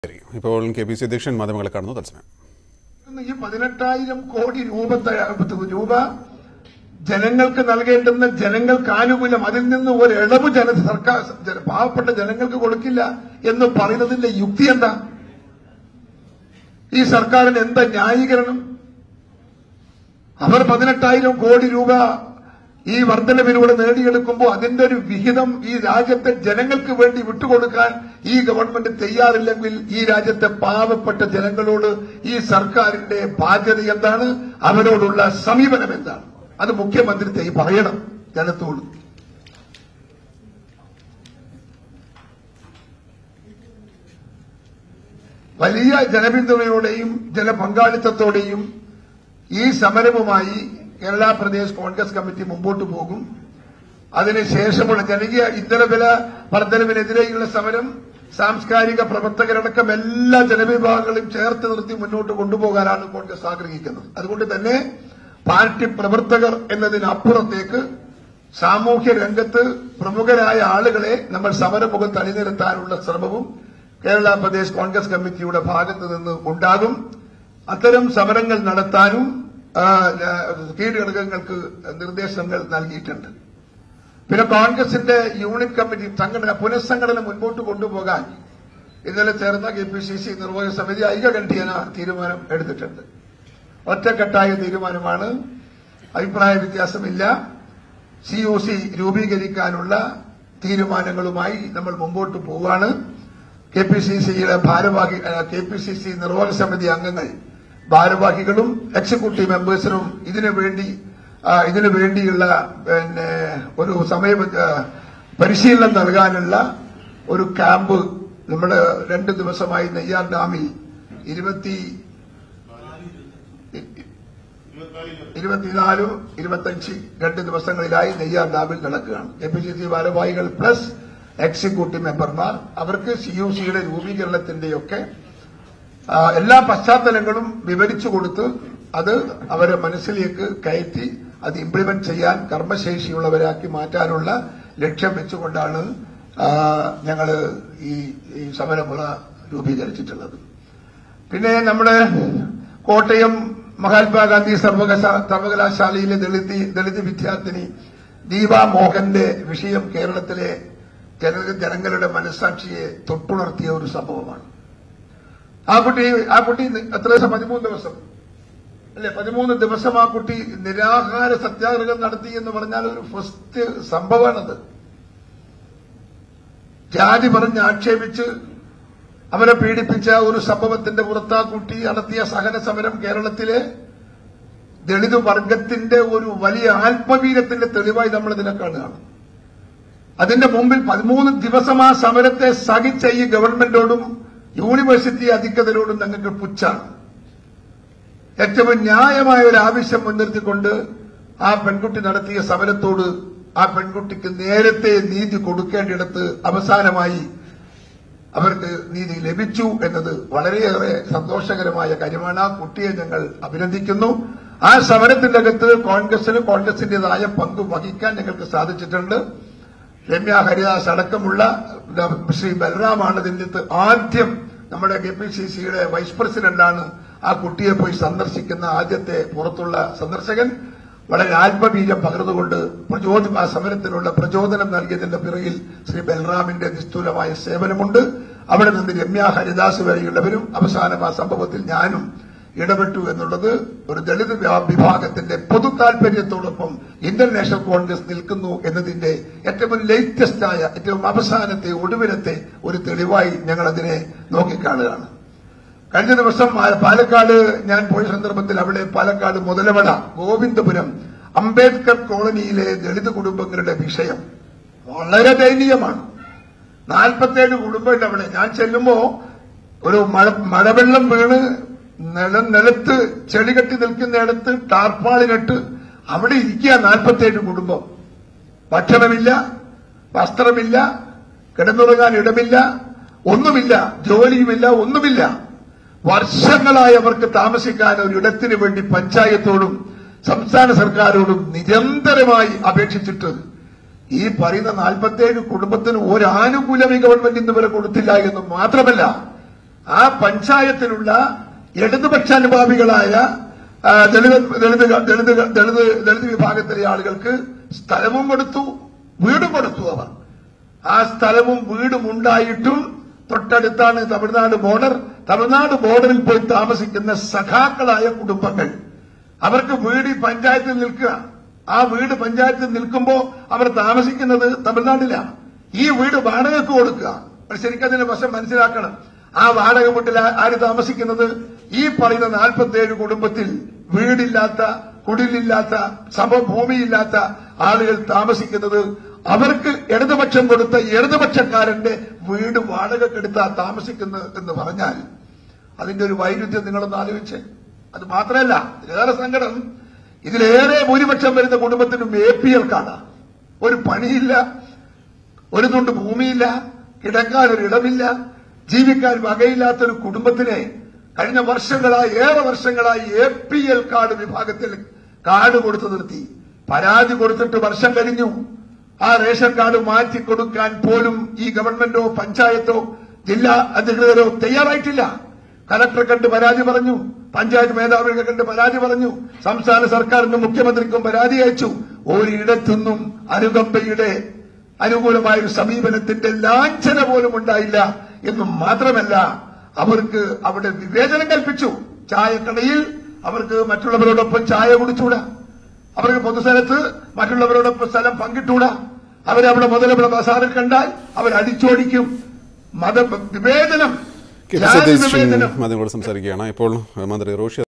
ഇപ്പോൾ K P C അധ്യക്ഷൻ മാധ്യമങ്ങളെ കാണുന്നു തത്സമയം ഇന്ന് ഈ പതിനെട്ടായിരം കോടി രൂപ ത- രൂപ ജനങ്ങൾക്ക് നൽകേണ്ടുന്ന ജനങ്ങൾക്ക് ആനുകൂല്യം അതിൽ നിന്ന് ഒരു ഇളവ് ജന സർക്കാർ ജന- പാവപ്പെട്ട ജനങ്ങൾക്ക് കൊടുക്കില്ല എന്ന് പറയുന്നതിന്റെ യുക്തി എന്താ ഈ സർക്കാരിന് എന്താ ന്യായീകരണം അവർ പതിനെട്ടായിരം കോടി രൂപ ഈ വർധനവിലൂടെ നേടിയെടുക്കുമ്പോൾ അതിന്റെ ഒരു വിഹിതം ഈ രാജ്യത്തെ ജനങ്ങൾക്ക് വേണ്ടി വിട്ടുകൊടുക്കാൻ ഈ ഗവൺമെന്റ് തയ്യാറില്ലെങ്കിൽ ഈ രാജ്യത്തെ പാവപ്പെട്ട ജനങ്ങളോട് ഈ സർക്കാരിന്റെ ബാധ്യത എന്താണ് അവരോടുള്ള സമീപനം എന്താണ് അത് മുഖ്യമന്ത്രി തെയ് പറയണം ജനത്തോട് വലിയ ജനപിന്തുണയോടെയും ജനപങ്കാളിത്തത്തോടെയും ഈ സമരവുമായി കേരള പ്രദേശ് കോൺഗ്രസ് കമ്മിറ്റി മുമ്പോട്ട് പോകും അതിനുശേഷമുള്ള ജനകീയ ഇന്ധനവില വർധനവിനെതിരെയുള്ള സമരം സാംസ്കാരിക പ്രവർത്തകരടക്കം എല്ലാ ജനവിഭാഗങ്ങളെയും ചേർത്ത് നിർത്തി മുന്നോട്ട് കൊണ്ടുപോകാനാണ് കോൺഗ്രസ് ആഗ്രഹിക്കുന്നത് അതുകൊണ്ട് തന്നെ പാർട്ടി പ്രവർത്തകർ എന്നതിനപ്പുറത്തേക്ക് സാമൂഹ്യ രംഗത്ത് പ്രമുഖരായ ആളുകളെ നമ്മൾ സമരമുഖത്ത് അണിനിരത്താനുള്ള ശ്രമവും കേരള പ്രദേശ് കോൺഗ്രസ് കമ്മിറ്റിയുടെ ഭാഗത്ത് നിന്ന് ഉണ്ടാകും അത്തരം സമരങ്ങൾ നടത്താനും ആ, ആ, കീഴ്ഘടകങ്ങൾക്ക് നിർദ്ദേശങ്ങൾ നൽകിയിട്ടുണ്ട് പിന്നെ കോൺഗ്രസിന്റെ യൂണിറ്റ് കമ്മിറ്റി സംഘടന പുനഃസംഘടന മുൻപോട്ട് കൊണ്ടുപോകാൻ ഇന്നലെ ചേർന്ന കെ പി സി സി നിർവാഹക സമിതി ഐകകണ്ഠ്യേന തീരുമാനം എടുത്തിട്ടുണ്ട് ഒറ്റക്കെട്ടായ തീരുമാനമാണ് അഭിപ്രായ വ്യത്യാസമില്ല സി ഒ സി രൂപീകരിക്കാനുള്ള തീരുമാനങ്ങളുമായി നമ്മൾ മുമ്പോട്ട് പോവുകയാണ് കെ പി സി സിയുടെ ഭാരവാഹി കെ പി സി സി നിർവാഹക സമിതി അംഗങ്ങൾ ഭാരവാഹികളും എക്സിക്യൂട്ടീവ് മെമ്പേഴ്സിനും ഇതിനു വേണ്ടി ആ, ഇതിനു വേണ്ടിയുള്ള പിന്നെ ഒരു സമയ ആ, പരിശീലനം നൽകാനുള്ള ഒരു ക്യാമ്പ് നമ്മൾ രണ്ട് ദിവസമായി നെയ്യാർ ഡാമിൽ ഇരുപത്തി ഇരുപത്തിനാലും ഇരുപത്തഞ്ച് രണ്ട് ദിവസങ്ങളിലായി നെയ്യാർ ഡാമിൽ നടക്കുകയാണ് എ പി സി സി ഭാരവാഹികൾ പ്ലസ് എക്സിക്യൂട്ടീവ് മെമ്പർമാർ അവർക്ക് സി യു സിയുടെ രൂപീകരണത്തിന്റെയൊക്കെ ആ, എല്ലാ പശ്ചാത്തലങ്ങളും വിവരിച്ചു കൊടുത്ത് അത് അവരെ മനസ്സിലേക്ക് കയറ്റി അത് ഇംപ്ലിമെന്റ് ചെയ്യാൻ കർമ്മശേഷിയുള്ളവരാക്കി മാറ്റാനുള്ള ലക്ഷ്യം വെച്ചുകൊണ്ടാണ് ഞങ്ങൾ ഈ ഈ സമരമുറ രൂപീകരിച്ചിട്ടുള്ളത് പിന്നെ നമ്മുടെ കോട്ടയം മഹാത്മാഗാന്ധി സർവകലാ- സർവകലാശാലയിലെ ദളിത് ദളിത് വിദ്യാർത്ഥിനി ദീപ മോഹന്റെ വിഷയം കേരളത്തിലെ ജന- ജനങ്ങളുടെ മനസ്സാക്ഷിയെ തൊട്ടുണർത്തിയ ഒരു സംഭവമാണ് ആ കുട്ടി ആ കുട്ടി എത്ര ദിവസം പതിമൂന്ന് ദിവസം അല്ലെ പതിമൂന്ന് ദിവസം ആ കുട്ടി നിരാഹാര സത്യാഗ്രഹം നടത്തി എന്ന് പറഞ്ഞാൽ ഒരു ഫസ്റ്റ് സംഭവമാണത് ജാതി പറഞ്ഞ് ആക്ഷേപിച്ച് അവരെ പീഡിപ്പിച്ച ഒരു സംഭവത്തിന്റെ പുറത്ത് ആ കുട്ടി നടത്തിയ സഹന സമരം കേരളത്തിലെ ദളിത് വർഗത്തിന്റെ ഒരു വലിയ ആത്മവീരത്തിന്റെ തെളിവായി നമ്മൾ ഇതിനെ കാണുകയാണ് അതിന്റെ മുമ്പിൽ പതിമൂന്ന് ദിവസം ആ സമരത്തെ സഹിച്ച ഈ ഗവൺമെന്റോടും യൂണിവേഴ്സിറ്റി അധികൃതരോടും ഞങ്ങൾക്ക് പുച്ഛാണ് ഏറ്റവും ന്യായമായ ഒരു ആവശ്യം മുൻനിർത്തിക്കൊണ്ട് ആ പെൺകുട്ടി നടത്തിയ സമരത്തോട് ആ പെൺകുട്ടിക്ക് നേരത്തെ നീതി കൊടുക്കേണ്ടിടത്ത് അവസാനമായി അവർക്ക് നീതി ലഭിച്ചു എന്നത് വളരെയേറെ സന്തോഷകരമായ കാര്യമാണ് ആ കുട്ടിയെ ഞങ്ങൾ അഭിനന്ദിക്കുന്നു ആ സമരത്തിന്റെ അകത്ത് കോൺഗ്രസിന് കോൺഗ്രസിന്റേതായ പങ്ക് വഹിക്കാൻ ഞങ്ങൾക്ക് സാധിച്ചിട്ടുണ്ട് രമ്യ ഹരിദാസ് അടക്കമുള്ള ശ്രീ ബലറാമാണ് ഇതിന്റെ അകത്ത് ആദ്യം നമ്മുടെ കെ പി സി സിയുടെ വൈസ് പ്രസിഡന്റാണ് ആ കുട്ടിയെ പോയി സന്ദർശിക്കുന്ന ആദ്യത്തെ പുറത്തുള്ള സന്ദർശകൻ വളരെ ആത്മബീജം പകർന്നുകൊണ്ട് പ്രചോദ ആ സമരത്തിനുള്ള പ്രചോദനം നൽകിയതിന്റെ പിറകിൽ ശ്രീ ബൽറാമിന്റെ നിസ്തുലമായ സേവനമുണ്ട് അവിടെ നിന്ന് രമ്യ ഹരിദാസ് വരെയുള്ളവരും അവസാനം ആ സംഭവത്തിൽ ഞാനും ഇടപെട്ടു എന്നുള്ളത് ഒരു ദളിത് വിഭാ- വിഭാഗത്തിന്റെ പൊതു താൽപര്യത്തോടൊപ്പം ഇന്ത്യൻ നാഷണൽ കോൺഗ്രസ് നിൽക്കുന്നു എന്നതിന്റെ ഏറ്റവും ലേറ്റസ്റ്റ് ആയ ഏറ്റവും അവസാനത്തെ ഒടുവിലത്തെ ഒരു തെളിവായി ഞങ്ങൾ അതിനെ നോക്കിക്കാണുകയാണ് കഴിഞ്ഞ ദിവസം ആ- പാലക്കാട് ഞാൻ പോയ സന്ദർഭത്തിൽ അവിടെ പാലക്കാട് മുതലവട ഗോവിന്ദപുരം അംബേദ്കർ കോളനിയിലെ ദളിത് കുടുംബങ്ങളുടെ വിഷയം വളരെ ദയനീയമാണ് നാൽപ്പത്തേഴ് കുടുംബമുണ്ട് അവിടെ ഞാൻ ചെല്ലുമ്പോ ഒരു മഴ മഴവെള്ളം വീണ് നില നിലത്ത് ചെടി കെട്ടി നിൽക്കുന്നിടത്ത് ടാർപ്പാളിനിട്ട് അവിടെ ഇരിക്കുക നാൽപ്പത്തേഴ് കുടുംബം ഭക്ഷണമില്ല വസ്ത്രമില്ല കിടന്നുറങ്ങാൻ ഇടമില്ല ഒന്നുമില്ല ജോലിയുമില്ല ഒന്നുമില്ല വർഷങ്ങളായി അവർക്ക് താമസിക്കാൻ ഒരു ഇടത്തിന് വേണ്ടി പഞ്ചായത്തോടും സംസ്ഥാന സർക്കാരോടും നിരന്തരമായി അപേക്ഷിച്ചിട്ട് ഈ പറയുന്ന നാൽപ്പത്തേഴ് കുടുംബത്തിന് ഒരു ആനുകൂല്യം ഈ ഗവൺമെന്റ് ഇന്ന് വരെ കൊടുത്തില്ല എന്ന് മാത്രമല്ല ആ പഞ്ചായത്തിലുള്ള ഇടതുപക്ഷാനുഭാവികളായ ആ, ദളിത് ദളിത് ദളിത് ദളിത് ദളിത് വിഭാഗത്തിലെ ആളുകൾക്ക് സ്ഥലവും കൊടുത്തു വീടും കൊടുത്തു അവർ ആ സ്ഥലവും വീടും ഉണ്ടായിട്ടും തൊട്ടടുത്താണ് തമിഴ്നാട് ബോർഡർ തമിഴ്നാട് ബോർഡറിൽ പോയി താമസിക്കുന്ന സഖാക്കളായ കുടുംബങ്ങൾ അവർക്ക് വീട് ഈ പഞ്ചായത്തിൽ നിൽക്കുക ആ വീട് പഞ്ചായത്തിൽ നിൽക്കുമ്പോ അവർ താമസിക്കുന്നത് തമിഴ്നാട്ടിലാണ് ഈ വീട് വാടകയ്ക്ക് കൊടുക്കുക അപ്പോൾ ശരിക്കും അതിന്റെ വശം മനസ്സിലാക്കണം ആ വാടക വീട്ടിൽ ആ- ആര് താമസിക്കുന്നത് ഈ പറയുന്ന നാൽപ്പത്തിയേഴ് കുടുംബത്തിൽ വീടില്ലാത്ത കുടിലില്ലാത്ത സമഭൂമിയില്ലാത്ത ആളുകൾ താമസിക്കുന്നത് അവർക്ക് ഇടതുപക്ഷം കൊടുത്ത ഇടതുപക്ഷക്കാരന്റെ വീട് വാടകക്കെടുത്താ താമസിക്കുന്നത് എന്ന് പറഞ്ഞാൽ അതിന്റെ ഒരു വൈരുദ്ധ്യം നിങ്ങളൊന്ന് ആലോചിച്ച് അത് മാത്രമല്ല ഇതിലേറെ സങ്കടം ഇതിലേറെ ഭൂരിപക്ഷം വരുന്ന കുടുംബത്തിനും എ പി എൽ കാർഡാ ഒരു പണിയില്ല ഒരു തുണ്ട് ഭൂമിയില്ല കിടക്കാൻ ഒരു ഇടമില്ല ജീവിക്കാൻ വകയില്ലാത്ത ഒരു കുടുംബത്തിനെ കഴിഞ്ഞ വർഷങ്ങളായി ഏറെ വർഷങ്ങളായി എ പി എൽ കാർഡ് വിഭാഗത്തിൽ കാർഡ് കൊടുത്തു നിർത്തി പരാതി കൊടുത്തിട്ട് വർഷം കഴിഞ്ഞു ആ റേഷൻ കാർഡ് മാറ്റി കൊടുക്കാൻ പോലും ഈ ഗവൺമെന്റോ പഞ്ചായത്തോ ജില്ലാ അധികൃതരോ തയ്യാറായിട്ടില്ല കലക്ടറെ കണ്ട് പരാതി പറഞ്ഞു പഞ്ചായത്ത് മേധാവികളെ കണ്ട് പരാതി പറഞ്ഞു സംസ്ഥാന സർക്കാരിനും മുഖ്യമന്ത്രിക്കും പരാതി അയച്ചു ഒരിടത്തുനിന്നും അനുകമ്പയുടെ അനുകൂലമായ ഒരു സമീപനത്തിന്റെ ലാഞ്ചന പോലും ഉണ്ടായില്ല എന്നും മാത്രമല്ല അവർക്ക് അവിടെ വിവേചനം കൽപ്പിച്ചു ചായക്കടയിൽ അവർക്ക് മറ്റുള്ളവരോടൊപ്പം ചായ കുടിച്ചൂടാ അവർക്ക് പൊതുസ്ഥലത്ത് മറ്റുള്ളവരോടൊപ്പം സ്ഥലം പങ്കിട്ടൂടാ അവരവിടെ മുതലവിടെ ബസാറിൽ കണ്ടാൽ അവർ അടിച്ചോടിക്കും മത വിവേചനം കെ പി ജാതി സതീശൻ വിവേചനം മാധ്യമങ്ങളോട് സംസാരിക്കുകയാണ് ഇപ്പോൾ മന്ത്രി റോഷി